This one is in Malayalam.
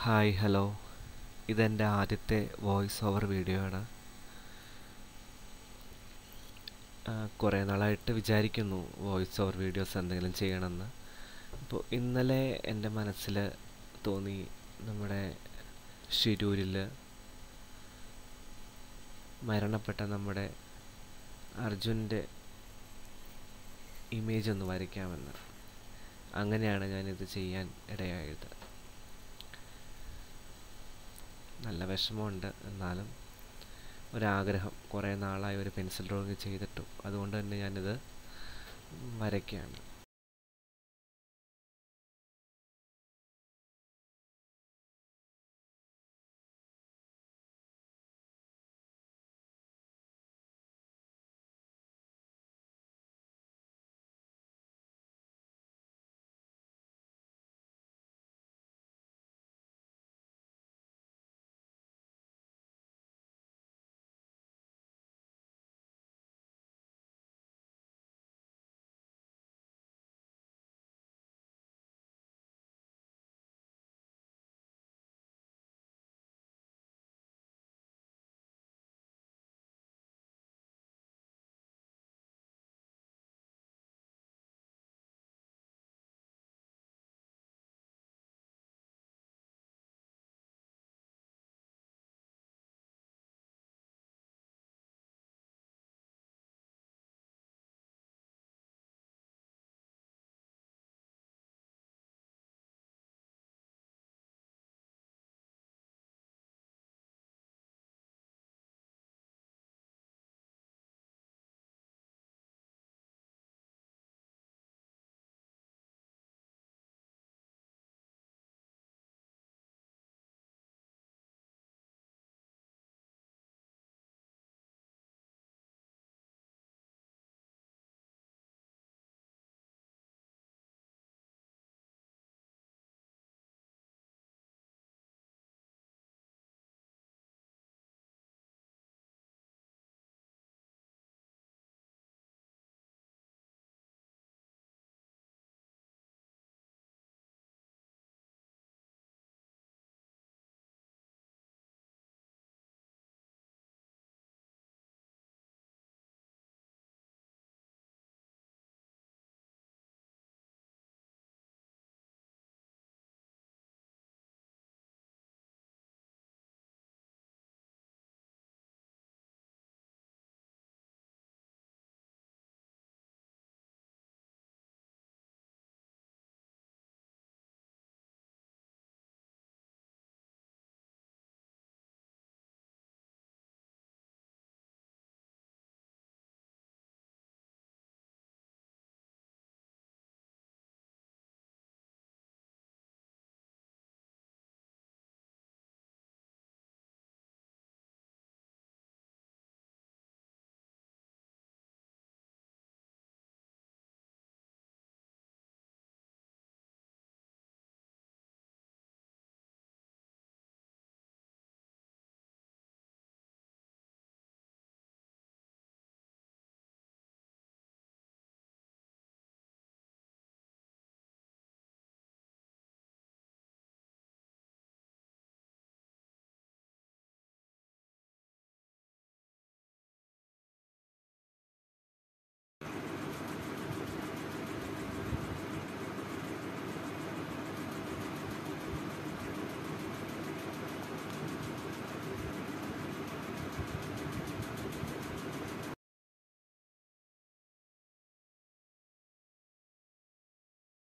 ഹായ് ഹലോ ഇതെൻ്റെ ആദ്യത്തെ വോയിസ് ഓവർ വീഡിയോ ആണ് കുറേ നാളായിട്ട് വിചാരിക്കുന്നു വോയിസ് ഓവർ വീഡിയോസ് എന്തെങ്കിലും ചെയ്യണമെന്ന് അപ്പോൾ ഇന്നലെ എൻ്റെ മനസ്സിൽ തോന്നി നമ്മുടെ ഷിരൂരിൽ മരണപ്പെട്ട നമ്മുടെ അർജുൻ്റെ ഇമേജ് ഒന്ന് വരയ്ക്കാമെന്ന് അങ്ങനെയാണ് ഞാനിത് ചെയ്യാൻ ഇടയായത് നല്ല വിഷമമുണ്ട് എന്നാലും ഒരാഗ്രഹം കുറേ നാളായി ഒരു പെൻസിൽ ഡ്രോയിങ് ചെയ്തിട്ടും അതുകൊണ്ട് തന്നെ ഞാനിത് വരയ്ക്കുകയാണ്